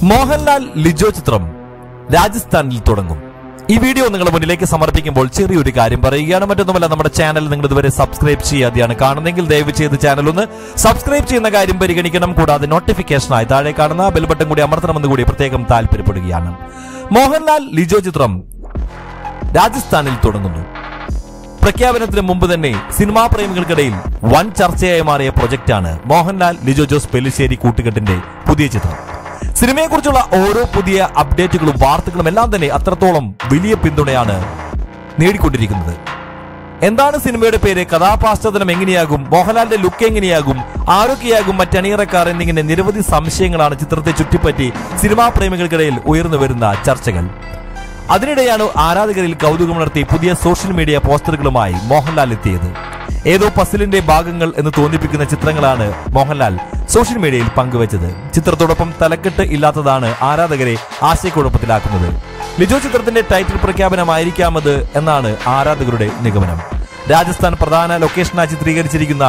മോഹൻലാൽ ലിജോ ചിത്രം രാജസ്ഥാനിൽ തുടങ്ങും ഈ വീഡിയോ നിങ്ങളുടെ മുന്നിലേക്ക് സമർപ്പിക്കുമ്പോൾ ചെറിയൊരു കാര്യം പറയുകയാണ് മറ്റൊന്നുമല്ല നമ്മുടെ ചാനൽ നിങ്ങൾ ഇതുവരെ സബ്സ്ക്രൈബ് ചെയ്യാതെയാണ് കാണുന്നെങ്കിൽ ദയവ് ചെയ്ത് ചാനൽ ഒന്ന് സബ്സ്ക്രൈബ് ചെയ്യുന്ന കാര്യം പരിഗണിക്കണം കൂടാതെ നോട്ടിഫിക്കേഷനായി താഴെ കാണുന്ന ബെൽ ബട്ടൺ കൂടി അമർത്തണമെന്ന് കൂടി പ്രത്യേകം താല്പര്യപ്പെടുകയാണ് മോഹൻലാൽ ലിജോ ചിത്രം രാജസ്ഥാനിൽ തുടങ്ങുന്നു പ്രഖ്യാപനത്തിന് മുമ്പ് തന്നെ സിനിമാ പ്രേമികൾക്കിടയിൽ വൻ ചർച്ചയായി മാറിയ പ്രൊജക്റ്റാണ് മോഹൻലാൽ ലിജോ ജോസ് പെല്ലിശ്ശേരി കൂട്ടുകെട്ടിന്റെ പുതിയ ചിത്രം സിനിമയെക്കുറിച്ചുള്ള ഓരോ പുതിയ അപ്ഡേറ്റുകളും വാർത്തകളും എല്ലാം തന്നെ അത്രത്തോളം വലിയ പിന്തുണയാണ് നേടിക്കൊണ്ടിരിക്കുന്നത് എന്താണ് സിനിമയുടെ പേര് കഥാപാശ്ചാത്തലം എങ്ങനെയാകും മോഹൻലാലിന്റെ ലുക്ക് എങ്ങനെയാകും ആരൊക്കെയാകും മറ്റണിയറക്കാർ എന്നിങ്ങനെ നിരവധി സംശയങ്ങളാണ് ചിത്രത്തെ ചുറ്റിപ്പറ്റി സിനിമാ പ്രേമികൾക്കിടയിൽ ഉയർന്നു വരുന്ന ചർച്ചകൾ അതിനിടെയാണ് ആരാധകരിൽ കൗതുകമുണർത്തി പുതിയ സോഷ്യൽ മീഡിയ പോസ്റ്ററുകളുമായി മോഹൻലാൽ എത്തിയത് ഏതോ പസിലിന്റെ ഭാഗങ്ങൾ എന്ന് തോന്നിപ്പിക്കുന്ന ചിത്രങ്ങളാണ് മോഹൻലാൽ സോഷ്യൽ മീഡിയയിൽ പങ്കുവച്ചത് ചിത്രത്തോടൊപ്പം തലക്കെട്ട് ഇല്ലാത്തതാണ് ആരാധകരെ ആശയക്കുഴപ്പത്തിലാക്കുന്നത് ലിജോ ചിത്രത്തിന്റെ ടൈറ്റിൽ പ്രഖ്യാപനമായിരിക്കാമത് എന്നാണ് ആരാധകരുടെ നിഗമനം രാജസ്ഥാൻ പ്രധാന ലൊക്കേഷനായി ചിത്രീകരിച്ചിരിക്കുന്ന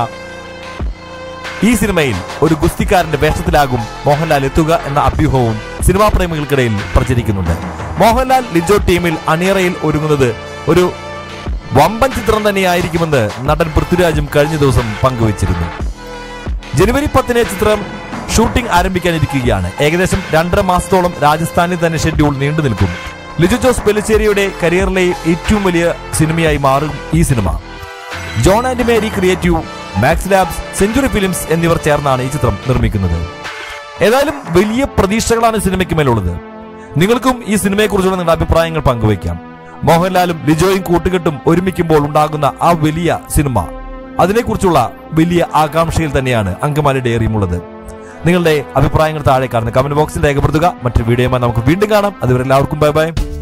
ഈ സിനിമയിൽ ഒരു ഗുസ്തിക്കാരന്റെ വേഷത്തിലാകും മോഹൻലാൽ എത്തുക എന്ന അഭ്യൂഹവും സിനിമാ പ്രേമികൾക്കിടയിൽ പ്രചരിക്കുന്നുണ്ട് മോഹൻലാൽ ലിജോ ടീമിൽ അണിയറയിൽ ഒരുങ്ങുന്നത് ഒരു വമ്പൻ ചിത്രം തന്നെയായിരിക്കുമെന്ന് നടൻ പൃഥ്വിരാജും കഴിഞ്ഞ ദിവസം പങ്കുവച്ചിരുന്നു ജനുവരി പത്തിന് ചിത്രം ഷൂട്ടിംഗ് ആരംഭിക്കാനിരിക്കുകയാണ് ഏകദേശം രണ്ടര മാസത്തോളം രാജസ്ഥാനിൽ തന്നെ ഷെഡ്യൂൾ നീണ്ടു നിൽക്കും ലിജു ജോസ് പെലിച്ചേരിയുടെ കരിയറിലെ ഏറ്റവും വലിയ സിനിമയായി മാറും ഈ cinema John and Mary Creative Max Labs Century Films എന്നിവർ ചേർന്നാണ് ഈ ചിത്രം നിർമ്മിക്കുന്നത് ഏതായാലും വലിയ പ്രതീക്ഷകളാണ് സിനിമയ്ക്ക് മേലുള്ളത് നിങ്ങൾക്കും ഈ സിനിമയെക്കുറിച്ചുള്ള നിങ്ങളുടെ അഭിപ്രായങ്ങൾ പങ്കുവയ്ക്കാം മോഹൻലാലും ലിജോയും കൂട്ടുകെട്ടും ഒരുമിക്കുമ്പോൾ ഉണ്ടാകുന്ന ആ വലിയ സിനിമ അതിനെക്കുറിച്ചുള്ള വലിയ ആകാംക്ഷയിൽ തന്നെയാണ് അങ്കമാലി ഡയറിയും ഉള്ളത് നിങ്ങളുടെ അഭിപ്രായങ്ങൾ താഴെ കാണുന്ന കമന്റ് ബോക്സിൽ രേഖപ്പെടുത്തുക മറ്റൊരു വീഡിയോയുമായി നമുക്ക് വീണ്ടും കാണാം അതുവരെ എല്ലാവർക്കും ബൈ ബൈ